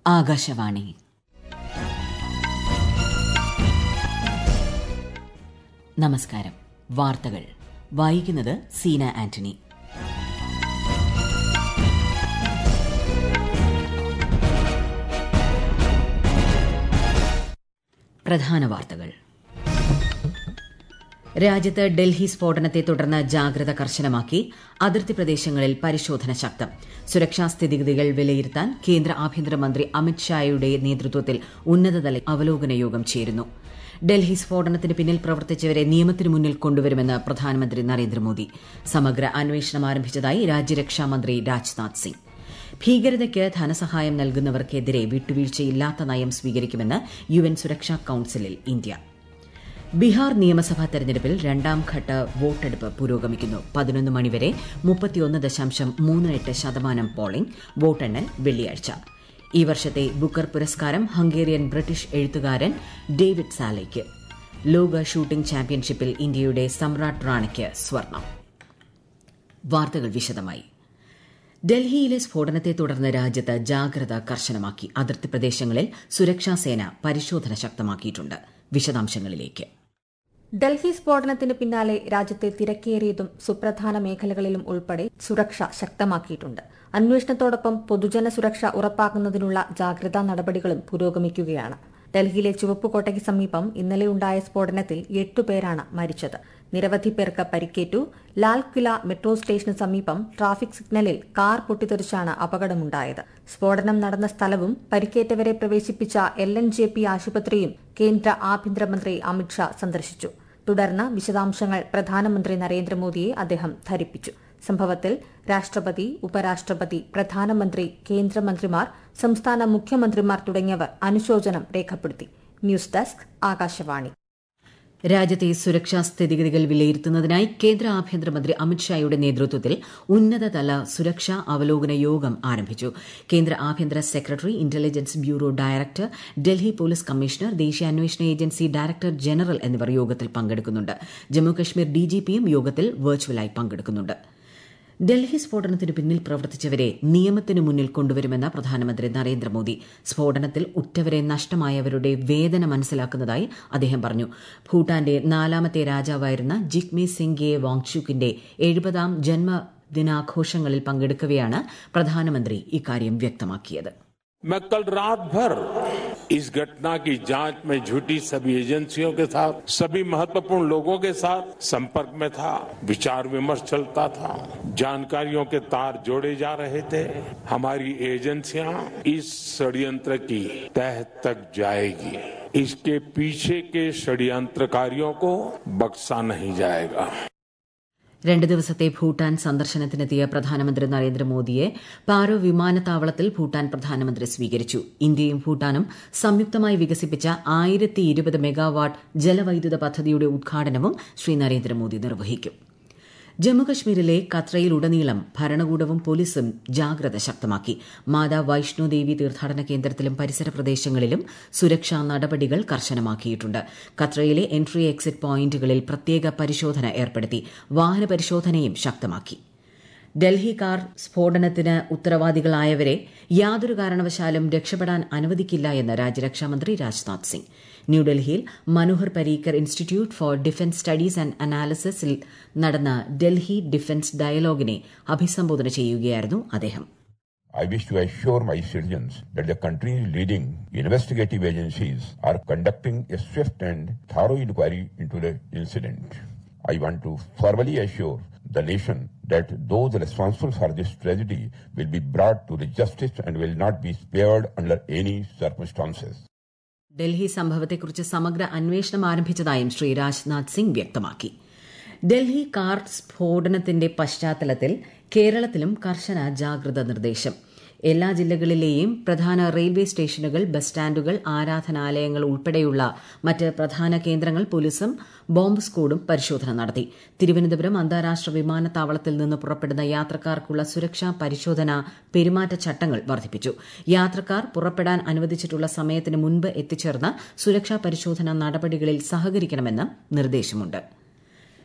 ആകാശവാണി നമസ്കാരം വാർത്തകൾ വായിക്കുന്നത് സീന ആന്റണി പ്രധാന വാർത്തകൾ രാജ്യത്ത് ഡൽഹി സ്ഫോടനത്തെ തുടർന്ന് ജാഗ്രത കർശനമാക്കി അതിർത്തി പ്രദേശങ്ങളിൽ പരിശോധന ശക്തം സുരക്ഷാ സ്ഥിതിഗതികൾ വിലയിരുത്താൻ കേന്ദ്ര ആഭ്യന്തരമന്ത്രി അമിത്ഷായുടെ നേതൃത്വത്തിൽ ഉന്നതതല അവലോകന യോഗം ചേരുന്നു ഡൽഹി സ്ഫോടനത്തിന് പിന്നിൽ പ്രവർത്തിച്ചവരെ നിയമത്തിന് മുന്നിൽ കൊണ്ടുവരുമെന്ന് പ്രധാനമന്ത്രി നരേന്ദ്രമോദി സമഗ്ര അന്വേഷണം ആരംഭിച്ചതായി രാജ്യരക്ഷാമന്ത്രി രാജ്നാഥ് സിംഗ് ഭീകരതയ്ക്ക് ധനസഹായം നൽകുന്നവർക്കെതിരെ വിട്ടുവീഴ്ചയില്ലാത്ത നയം സ്വീകരിക്കുമെന്ന് യു എൻ സുരക്ഷാ കൌൺസിലിൽ ഇന്ത്യ ബീഹാർ നിയമസഭാ തെരഞ്ഞെടുപ്പിൽ രണ്ടാം ഘട്ട വോട്ടെടുപ്പ് പുരോഗമിക്കുന്നു പതിനൊന്ന് മണിവരെ മുപ്പത്തിയൊന്ന് ദശാംശം മൂന്ന് എട്ട് ശതമാനം പോളിംഗ് വോട്ടെണ്ണൽ വെള്ളിയാഴ്ച ഈ വർഷത്തെ ബുക്കർ പുരസ്കാരം ഹംഗേറിയൻ ബ്രിട്ടീഷ് എഴുത്തുകാരൻ ഡേവിഡ് സാലയ്ക്ക് ലോക ഷൂട്ടിംഗ് ചാമ്പ്യൻഷിപ്പിൽ ഇന്ത്യയുടെ സമ്രാട്ട് റാണയ്ക്ക് സ്വർണം വാർത്തകൾ വിശദമായി ഡൽഹിയിലെ സ്ഫോടനത്തെ തുടർന്ന് രാജ്യത്ത് ജാഗ്രത കർശനമാക്കി അതിർത്തി പ്രദേശങ്ങളിൽ സുരക്ഷാസേന പരിശോധന ശക്തമാക്കിയിട്ടുണ്ട് വിശദാംശങ്ങളിലേക്ക് ഡൽഹി സ്ഫോടനത്തിന് പിന്നാലെ രാജ്യത്തെ തിരക്കേറിയതും സുപ്രധാന മേഖലകളിലും ഉൾപ്പെടെ സുരക്ഷ ശക്തമാക്കിയിട്ടുണ്ട് അന്വേഷണത്തോടൊപ്പം പൊതുജന സുരക്ഷ ഉറപ്പാക്കുന്നതിനുള്ള ജാഗ്രതാ നടപടികളും പുരോഗമിക്കുകയാണ് ഡൽഹിയിലെ ചുവപ്പുകോട്ടയ്ക്ക് സമീപം ഇന്നലെയുണ്ടായ സ്ഫോടനത്തിൽ എട്ടുപേരാണ് മരിച്ചത് നിരവധി പേർക്ക് പരിക്കേറ്റു ലാൽ കില മെട്രോ സ്റ്റേഷന് സമീപം ട്രാഫിക് സിഗ്നലിൽ കാർ പൊട്ടിത്തെറിച്ചാണ് അപകടമുണ്ടായത് സ്ഫോടനം നടന്ന സ്ഥലവും പരിക്കേറ്റവരെ പ്രവേശിപ്പിച്ച എൽ എൻ ജെ പി ആശുപത്രിയും കേന്ദ്ര ആഭ്യന്തരമന്ത്രി അമിത്ഷാ സന്ദർശിച്ചു തുടർന്ന് വിശദാംശങ്ങൾ പ്രധാനമന്ത്രി നരേന്ദ്രമോദിയെ അദ്ദേഹം ധരിപ്പിച്ചു സംഭവത്തിൽ രാഷ്ട്രപതി ഉപരാഷ്ട്രപതി പ്രധാനമന്ത്രി കേന്ദ്രമന്ത്രിമാർ സംസ്ഥാന മുഖ്യമന്ത്രിമാർ തുടങ്ങിയവർ അനുശോചനം രേഖപ്പെടുത്തി ന്യൂസ് ഡെസ്ക് ആകാശവാണി രാജ്യത്തെ സുരക്ഷാ സ്ഥിതിഗതികൾ വിലയിരുത്തുന്നതിനായി കേന്ദ്ര ആഭ്യന്തരമന്ത്രി അമിത്ഷായുടെ നേതൃത്വത്തിൽ ഉന്നതതല സുരക്ഷാ അവലോകന യോഗം ആരംഭിച്ചു കേന്ദ്ര ആഭ്യന്തര secretary intelligence bureau director Delhi police commissioner ദേശീയ അന്വേഷണ ഏജൻസി ഡയറക്ടർ ജനറൽ എന്നിവർ യോഗത്തിൽ പങ്കെടുക്കുന്നുണ്ട് ജമ്മുകശ്മീർ ഡിജിപിയും യോഗത്തിൽ വെർച്വലായി പങ്കെടുക്കുന്നുണ്ട് ഡൽഹി സ്ഫോടനത്തിന് പിന്നിൽ പ്രവർത്തിച്ചവരെ നിയമത്തിന് മുന്നിൽ കൊണ്ടുവരുമെന്ന് പ്രധാനമന്ത്രി നരേന്ദ്രമോദി സ്ഫോടനത്തിൽ ഉറ്റവരെ നഷ്ടമായവരുടെ വേദന മനസ്സിലാക്കുന്നതായി അദ്ദേഹം പറഞ്ഞു ഭൂട്ടാന്റെ നാലാമത്തെ രാജാവായിരുന്ന ജിഗ്മേ സിംഗെ വാങ്ചുക്കിന്റെ എഴുപതാം ജന്മദിനാഘോഷങ്ങളിൽ പങ്കെടുക്കവെയാണ് പ്രധാനമന്ത്രി ഇക്കാര്യം വ്യക്തമാക്കിയത് मैं कल रात भर इस घटना की जांच में जुटी सभी एजेंसियों के साथ सभी महत्वपूर्ण लोगों के साथ संपर्क में था विचार विमर्श चलता था जानकारियों के तार जोड़े जा रहे थे हमारी एजेंसियां इस षड्यंत्र की तह तक जाएगी इसके पीछे के षड्यंत्रकारियों को बख्शा नहीं जाएगा രണ്ട് ദിവസത്തെ ഭൂട്ടാൻ സന്ദർശനത്തിനെത്തിയ പ്രധാനമന്ത്രി നരേന്ദ്രമോദിയെ പാരോ വിമാനത്താവളത്തിൽ ഭൂട്ടാൻ പ്രധാനമന്ത്രി സ്വീകരിച്ചു ഇന്ത്യയും ഭൂട്ടാനും സംയുക്തമായി വികസിപ്പിച്ച ആയിരത്തി ഇരുപത് മെഗാവാട്ട് ജലവൈദ്യുത പദ്ധതിയുടെ ഉദ്ഘാടനവും ശ്രീ നരേന്ദ്രമോദി നിർവഹിക്കും ജമ്മുകശ്മീരിലെ കത്രയിലുടനീളം ഭരണകൂടവും പോലീസും ജാഗ്രത ശക്തമാക്കി മാതാ വൈഷ്ണോദേവി തീർത്ഥാടന കേന്ദ്രത്തിലും പരിസര പ്രദേശങ്ങളിലും സുരക്ഷാ നടപടികൾ കർശനമാക്കിയിട്ടുണ്ട് കത്രയിലെ എൻട്രി എക്സിറ്റ് പോയിന്റുകളിൽ പ്രത്യേക പരിശോധന ഏർപ്പെടുത്തി വാഹന പരിശോധനയും ശക്തമാക്കി ഡൽഹി കാർ സ്ഫോടനത്തിന് ഉത്തരവാദികളായവരെ യാതൊരു കാരണവശാലും രക്ഷപ്പെടാൻ അനുവദിക്കില്ല എന്ന് രാജ്യരക്ഷാമന്ത്രി രാജ്നാഥ് സിംഗ് ന്യൂഡൽഹിയിൽ Manohar Parrikar institute for defence studies and അനാലിസിസിൽ നടന്ന ഡൽഹി ഡിഫൻസ് ഡയലോഗിനെ അഭിസംബോധന ചെയ്യുകയായിരുന്നു അദ്ദേഹം I wish to assure my citizens that the country's leading investigative agencies are conducting a swift and thorough inquiry into the incident. I want to formally assure the nation that those responsible for this tragedy will be brought to the justice and will not be spared under any circumstances. Delhi സംഭവത്തെക്കുറിച്ച് സമഗ്ര അന്വേഷണം ആരംഭിച്ചതായും ശ്രീ രാജ്നാഥ് സിംഗ് വ്യക്തമാക്കി Delhi car സ്ഫോടനത്തിന്റെ പശ്ചാത്തലത്തിൽ കേരളത്തിലും കർശന ജാഗ്രത നിർദ്ദേശം എല്ലാ ജില്ലകളിലെയും പ്രധാന റെയിൽവേ സ്റ്റേഷനുകൾ ബസ് സ്റ്റാൻഡുകൾ ആരാധനാലയങ്ങൾ ഉൾപ്പെടെയുള്ള മറ്റ് പ്രധാന കേന്ദ്രങ്ങൾ പോലീസും ബോംബ് സ്ക്വാഡും പരിശോധന നടത്തി തിരുവനന്തപുരം അന്താരാഷ്ട്ര വിമാനത്താവളത്തിൽ നിന്ന് പുറപ്പെടുന്ന യാത്രക്കാർക്കുള്ള സുരക്ഷാ പരിശോധന പെരുമാറ്റച്ചട്ടങ്ങൾ വർദ്ധിപ്പിച്ചു യാത്രക്കാർ പുറപ്പെടാൻ അനുവദിച്ചിട്ടുള്ള സമയത്തിന് മുൻപ് എത്തിച്ചേർന്ന് സുരക്ഷാ പരിശോധന നടപടികളിൽ സഹകരിക്കണമെന്ന് നിർദ്ദേശമുണ്ട്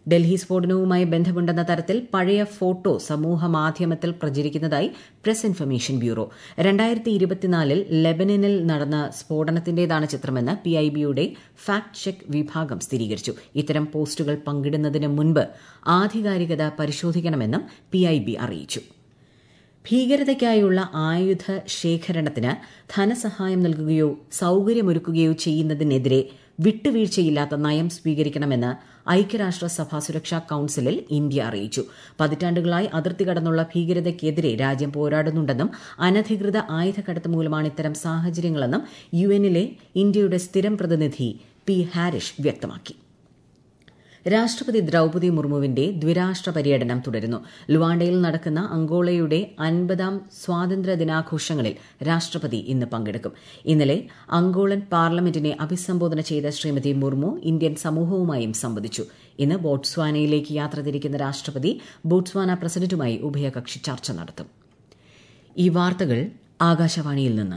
ഡൽഹി സ്ഫോടനവുമായി ബന്ധമുണ്ടെന്ന തരത്തിൽ പഴയ ഫോട്ടോ സമൂഹ മാധ്യമത്തിൽ പ്രചരിക്കുന്നതായി പ്രസ് ഇൻഫർമേഷൻ ബ്യൂറോ രണ്ടായിരത്തി ഇരുപത്തിനാലിൽ ലെബനനിൽ നടന്ന സ്ഫോടനത്തിന്റേതാണ് ചിത്രമെന്ന് പിഐബിയുടെ ഫാക്ട് ചെക്ക് വിഭാഗം സ്ഥിരീകരിച്ചു ഇത്തരം പോസ്റ്റുകൾ പങ്കിടുന്നതിന് മുൻപ് ആധികാരികത പരിശോധിക്കണമെന്നും പിഐബി അറിയിച്ചു ഭീകരതയ്ക്കായുള്ള ആയുധ ശേഖരണത്തിന് ധനസഹായം നൽകുകയോ സൌകര്യമൊരുക്കുകയോ ചെയ്യുന്നതിനെതിരെ വിട്ടുവീഴ്ചയില്ലാത്ത നയം സ്വീകരിക്കണമെന്ന് ഐക്യരാഷ്ട്രസഭ സുരക്ഷാ കൌൺസിലിൽ ഇന്ത്യ അറിയിച്ചു പതിറ്റാണ്ടുകളായി അതിർത്തി കടന്നുള്ള ഭീകരതയ്ക്കെതിരെ രാജ്യം പോരാടുന്നുണ്ടെന്നും അനധികൃത ആയുധക്കടത്ത് മൂലമാണ് ഇത്തരം സാഹചര്യങ്ങളെന്നും യുഎന്നിലെ ഇന്ത്യയുടെ സ്ഥിരം പ്രതിനിധി പി ഹാരിഷ് വ്യക്തമാക്കി രാഷ്ട്രപതി ദ്രൌപതി മുർമുവിന്റെ ദ്വിരാഷ്ട്ര പര്യടനം തുടരുന്നു ലുവാണ്ടയിൽ നടക്കുന്ന അങ്കോളയുടെ അൻപതാം സ്വാതന്ത്ര്യ ദിനാഘോഷങ്ങളിൽ രാഷ്ട്രപതി ഇന്ന് പങ്കെടുക്കും ഇന്നലെ അങ്കോളൻ പാർലമെന്റിനെ അഭിസംബോധന ചെയ്ത ശ്രീമതി മുർമു ഇന്ത്യൻ സമൂഹവുമായും സംവദിച്ചു ഇന്ന് ബോട്സ്വാനയിലേക്ക് യാത്ര തിരിക്കുന്ന രാഷ്ട്രപതി ബോട്സ്വാന പ്രസിഡന്റുമായി ഉഭയകക്ഷി ചർച്ച നടത്തും ഈ വാർത്തകൾ ആകാശവാണിയിൽ നിന്ന്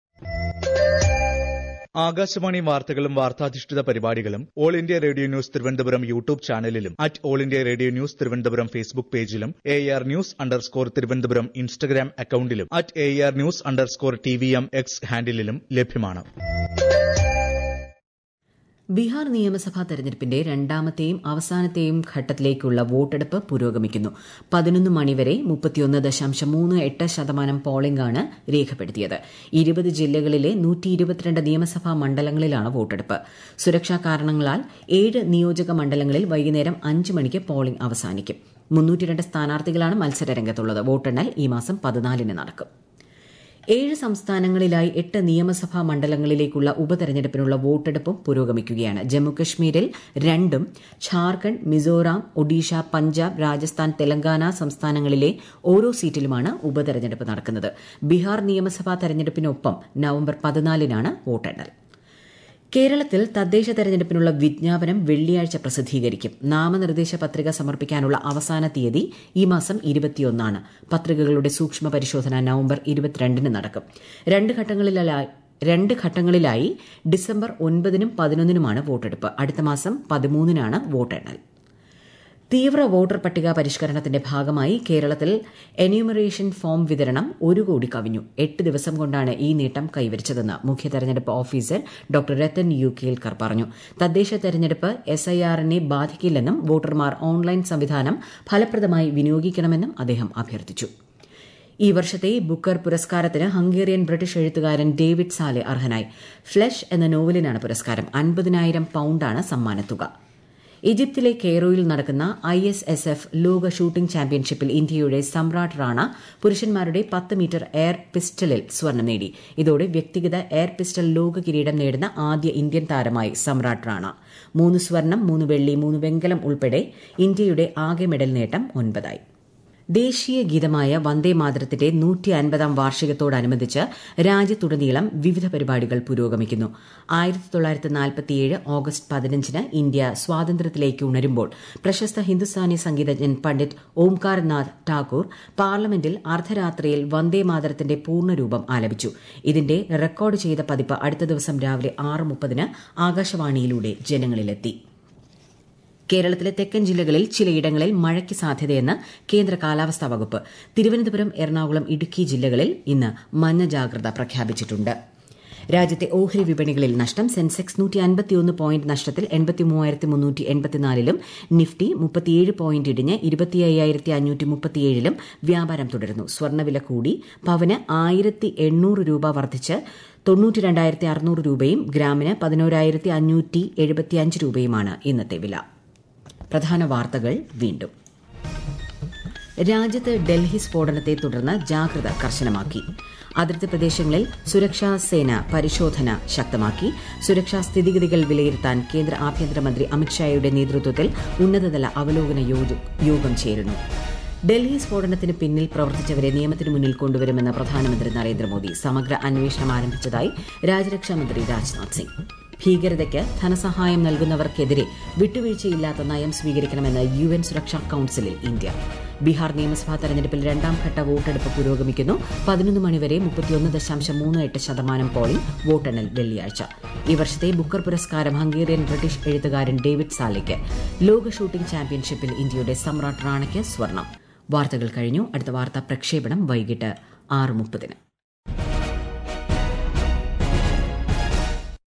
ആകാശവാണി വാർത്തകളും വാർത്താധിഷ്ഠിത പരിപാടികളും All India Radio news Thiruvananthapuram YouTube ചാനലിലും at All India Radio news Thiruvananthapuram Facebook പേജിലും A R news underscore Thiruvananthapuram Instagram അക്കൌണ്ടിലും at A R news underscore T V M X ഹാൻഡിലും ലഭ്യമാണ് ബീഹാർ നിയമസഭാ തെരഞ്ഞെടുപ്പിന്റെ രണ്ടാമത്തെയും അവസാനത്തെയും ഘട്ടത്തിലേക്കുള്ള വോട്ടെടുപ്പ് പുരോഗമിക്കുന്നു പതിനൊന്ന് മണിവരെ മുപ്പത്തിയൊന്ന് ദശാംശം മൂന്ന് എട്ട് ശതമാനം പോളിംഗാണ് രേഖപ്പെടുത്തിയത് ഇരുപത് ജില്ലകളിലെ നൂറ്റി ഇരുപത്തിരണ്ട് നിയമസഭാ മണ്ഡലങ്ങളിലാണ് വോട്ടെടുപ്പ് സുരക്ഷാ കാരണങ്ങളാൽ ഏഴ് നിയോജക മണ്ഡലങ്ങളിൽ വൈകുന്നേരം അഞ്ച് മണിക്ക് പോളിംഗ് അവസാനിക്കും മുന്നൂറ്റിരണ്ട് സ്ഥാനാർത്ഥികളാണ് മത്സരരംഗത്തുള്ളത് വോട്ടെണ്ണൽ ഈ മാസം പതിനാലിന് നടക്കും ഏഴ് സംസ്ഥാനങ്ങളിലായി എട്ട് നിയമസഭാ മണ്ഡലങ്ങളിലേക്കുള്ള ഉപതെരഞ്ഞെടുപ്പിനുള്ള വോട്ടെടുപ്പും പുരോഗമിക്കുകയാണ് ജമ്മുകശ്മീരിൽ രണ്ടും ഝാർഖണ്ഡ് മിസോറാം ഒഡീഷ പഞ്ചാബ് രാജസ്ഥാൻ തെലങ്കാന സംസ്ഥാനങ്ങളിലെ ഓരോ സീറ്റിലുമാണ് ഉപതെരഞ്ഞെടുപ്പ് നടക്കുന്നത് ബീഹാർ നിയമസഭാ തെരഞ്ഞെടുപ്പിനൊപ്പം നവംബർ പതിനാലിനാണ് വോട്ടെണ്ണൽ കേരളത്തിൽ തദ്ദേശ തെരഞ്ഞെടുപ്പിനുള്ള വിജ്ഞാപനം വെള്ളിയാഴ്ച പ്രസിദ്ധീകരിക്കും നാമനിർദ്ദേശ പത്രിക സമർപ്പിക്കാനുള്ള അവസാന തീയതി ഈ മാസം ഇരുപത്തിയൊന്നാണ് പത്രികകളുടെ സൂക്ഷ്മ പരിശോധന നവംബർ ഇരുപത്തിരണ്ടിന് നടക്കും രണ്ട് ഘട്ടങ്ങളിലായി രണ്ട് ഘട്ടങ്ങളിലായി ഡിസംബർ ഒൻപതിനും പതിനൊന്നിനുമാണ് വോട്ടെടുപ്പ് അടുത്ത മാസം പതിമൂന്നിനാണ് വോട്ടെണ്ണൽ തീവ്ര വോട്ടർ പട്ടിക പരിഷ്കരണത്തിന്റെ ഭാഗമായി കേരളത്തിൽ എന്യൂമറേഷൻ ഫോം വിതരണം ഒരു കോടി കവിഞ്ഞു എട്ട് ദിവസം കൊണ്ടാണ് ഈ നേട്ടം കൈവരിച്ചതെന്ന് മുഖ്യ തെരഞ്ഞെടുപ്പ് officer doctor Rathan U Kelkar പറഞ്ഞു തദ്ദേശ തെരഞ്ഞെടുപ്പ് എസ് ഐ ആറിനെ ബാധിക്കില്ലെന്നും വോട്ടർമാർ ഓൺലൈൻ സംവിധാനം ഫലപ്രദമായി വിനിയോഗിക്കണമെന്നും അദ്ദേഹം അഭ്യർത്ഥിച്ചു ഈ വർഷത്തെ ബുക്കർ പുരസ്കാരത്തിന് ഹംഗേറിയൻ ബ്രിട്ടീഷ് എഴുത്തുകാരൻ ഡേവിഡ് സാലെ അർഹനായി ഫ്ലഷ് എന്ന നോവലിനാണ് പുരസ്കാരം അൻപതിനായിരം പൌണ്ടാണ് സമ്മാനത്തുക ഈജിപ്തിലെ കെയ്റോയിൽ നടക്കുന്ന ഐ എസ് എസ് എഫ് ലോക ഷൂട്ടിംഗ് ചാമ്പ്യൻഷിപ്പിൽ ഇന്ത്യയുടെ സമ്രാട്ട് റാണ പുരുഷന്മാരുടെ പത്ത് മീറ്റർ എയർ പിസ്റ്റലിൽ സ്വർണം നേടി ഇതോടെ വ്യക്തിഗത എയർ പിസ്റ്റൽ ലോക കിരീടം നേടുന്ന ആദ്യ ഇന്ത്യൻ താരമായി സമ്രാട്ട് റാണ മൂന്ന് സ്വർണം മൂന്ന് വെള്ളി മൂന്ന് വെങ്കലം ഉൾപ്പെടെ ഇന്ത്യയുടെ ആകെ മെഡൽ നേട്ടം ഒൻപതായി ദേശീയ ഗീതമായ വന്ദേ മാതരത്തിന്റെ നൂറ്റി അൻപതാം വാർഷികത്തോടനുബന്ധിച്ച് രാജ്യത്തുടനീളം വിവിധ പരിപാടികൾ പുരോഗമിക്കുന്നു ആയിരത്തി തൊള്ളായിരത്തി നാൽപ്പത്തിയേഴ് ഓഗസ്റ്റ് പതിനഞ്ചിന് ഇന്ത്യ സ്വാതന്ത്ര്യത്തിലേക്ക് ഉണരുമ്പോൾ പ്രശസ്ത ഹിന്ദുസ്ഥാനി സംഗീതജ്ഞൻ പണ്ഡിറ്റ് ഓംകാർനാഥ് ഠാക്കൂർ പാർലമെന്റിൽ അർദ്ധരാത്രിയിൽ വന്ദേ മാതരത്തിന്റെ പൂർണ്ണരൂപം ആലപിച്ചു ഇതിന്റെ റെക്കോർഡ് ചെയ്ത പതിപ്പ് അടുത്ത ദിവസം രാവിലെ ആറ് മുപ്പതിന് ആകാശവാണിയിലൂടെ ജനങ്ങളിലെത്തി കേരളത്തിലെ തെക്കൻ ജില്ലകളിൽ ചിലയിടങ്ങളിൽ മഴയ്ക്ക് സാധ്യതയെന്ന് കേന്ദ്ര കാലാവസ്ഥാ വകുപ്പ് തിരുവനന്തപുരം എറണാകുളം ഇടുക്കി ജില്ലകളിൽ ഇന്ന് മഞ്ഞ ജാഗ്രത പ്രഖ്യാപിച്ചിട്ടുണ്ട് രാജ്യത്തെ ഓഹരി വിപണികളിൽ നഷ്ടം സെൻസെക്സ് നൂറ്റി അൻപത്തിയൊന്ന് പോയിന്റ് നഷ്ടത്തിൽ എൺപത്തി മൂവായിരത്തി മുന്നൂറ്റി എൺപത്തിനാലിലും നിഫ്റ്റി മുപ്പത്തിയേഴ് പോയിന്റ് ഇടിഞ്ഞ് ഇരുപത്തി അയ്യായിരത്തി അഞ്ഞൂറ്റി മുപ്പത്തിയേഴിലും വ്യാപാരം തുടരുന്നു സ്വർണ്ണവില കൂടി പവന് ആയിരത്തി എണ്ണൂറ് രൂപ വർദ്ധിച്ച് തൊണ്ണൂറ്റി രണ്ടായിരത്തി അറുന്നൂറ് രൂപയും ഗ്രാമിന് പതിനോരായിരത്തി അഞ്ഞൂറ്റി എഴുപത്തിയഞ്ച് രൂപയുമാണ് ഇന്നത്തെ വില പ്രധാന വാർത്തകൾ വീണ്ടും രാജ്യത്ത് ഡൽഹി സ്ഫോടനത്തെ തുടർന്ന് ജാഗ്രത കർശനമാക്കി അതിർത്തി പ്രദേശങ്ങളിൽ സുരക്ഷാ സേന പരിശോധന ശക്തമാക്കി സുരക്ഷാ സ്ഥിതിഗതികൾ വിലയിരുത്താൻ കേന്ദ്ര ആഭ്യന്തരമന്ത്രി അമിത്ഷായുടെ നേതൃത്വത്തിൽ ഉന്നതതല അവലോകന യോഗം ചേരുന്നു ഡൽഹി സ്ഫോടനത്തിന് പിന്നിൽ പ്രവർത്തിച്ചവരെ നിയമത്തിന് മുന്നിൽ കൊണ്ടുവരുമെന്ന് പ്രധാനമന്ത്രി നരേന്ദ്രമോദി സമഗ്ര അന്വേഷണം ആരംഭിച്ചതായി രാജ്യരക്ഷാമന്ത്രി രാജ്നാഥ് സിംഗ് ഭീകരതയ്ക്ക് ധനസഹായം നൽകുന്നവർക്കെതിരെ വിട്ടുവീഴ്ചയില്ലാത്ത നയം സ്വീകരിക്കണമെന്ന് യു എൻ സുരക്ഷാ കൌൺസിലിൽ ഇന്ത്യ ബീഹാർ നിയമസഭാ തെരഞ്ഞെടുപ്പിൽ രണ്ടാം ഘട്ട വോട്ടെടുപ്പ് പുരോഗമിക്കുന്നു പതിനൊന്ന് മണിവരെ മുപ്പത്തിയൊന്ന് ദശാംശം മൂന്ന് എട്ട് ശതമാനം പോളിംഗ് വോട്ടെണ്ണൽ വെള്ളിയാഴ്ച ഈ വർഷത്തെ ബുക്കർ പുരസ്കാരം ഹംഗേറിയൻ ബ്രിട്ടീഷ് എഴുത്തുകാരൻ ഡേവിഡ് സാലിക്ക് ലോക ഷൂട്ടിംഗ് ചാമ്പ്യൻഷിപ്പിൽ ഇന്ത്യയുടെ സമ്രാട്ട് റാണയ്ക്ക് സ്വർണം വാർത്തകൾ കഴിഞ്ഞു അടുത്ത വാർത്താ പ്രക്ഷേപണം വൈകിട്ട് ആറ് മുപ്പതിന്